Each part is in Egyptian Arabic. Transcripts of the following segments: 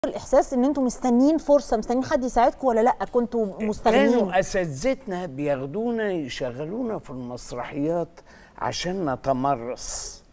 الاحساس ان انتم مستنيين فرصه مستنيين حد يساعدكم ولا لا كنتوا مستغنيين كانوا اساتذتنا بياخدونا يشغلونا في المسرحيات عشان نتمرس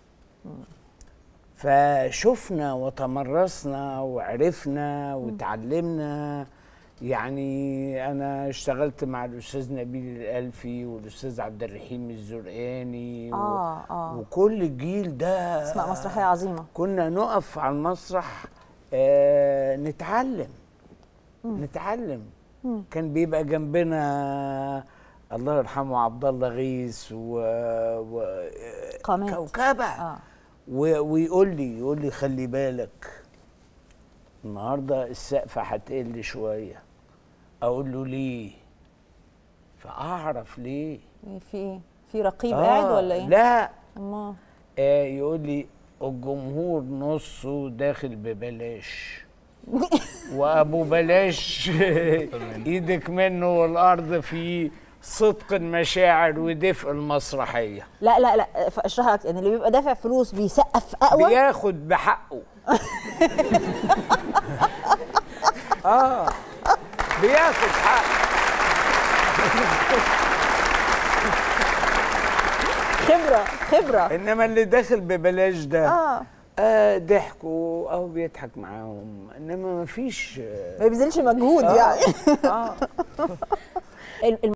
فشفنا وتمرسنا وعرفنا وتعلمنا يعني انا اشتغلت مع الاستاذ نبيل الالفي والاستاذ عبد الرحيم الزرقاني و- آه، آه. وكل الجيل ده اسماء مسرحيه عظيمه كنا نقف على المسرح آه نتعلم نتعلم كان بيبقى جنبنا الله يرحمه عبد الله غيث و, و... قامات. كوكبه اه و... ويقول لي يقول لي خلي بالك النهارده السقف هتقل شويه اقول له ليه فاعرف ليه إيه في ايه في رقيب قاعد ولا ايه لا أما آه يقول لي الجمهور نصه داخل ببلاش وابو بلاش ايدك منه والارض في صدق المشاعر ودفء المسرحيه لا لا لا اشرح لك ان اللي بيبقى دافع فلوس بيسقف اقوى بياخد بحقه اه بياخد حقه خبره خبره انما اللي داخل ببلاش ده اه آه ضحكوا او بيضحك معاهم انما مفيش ما بيبذلش مجهود يعني اه الم-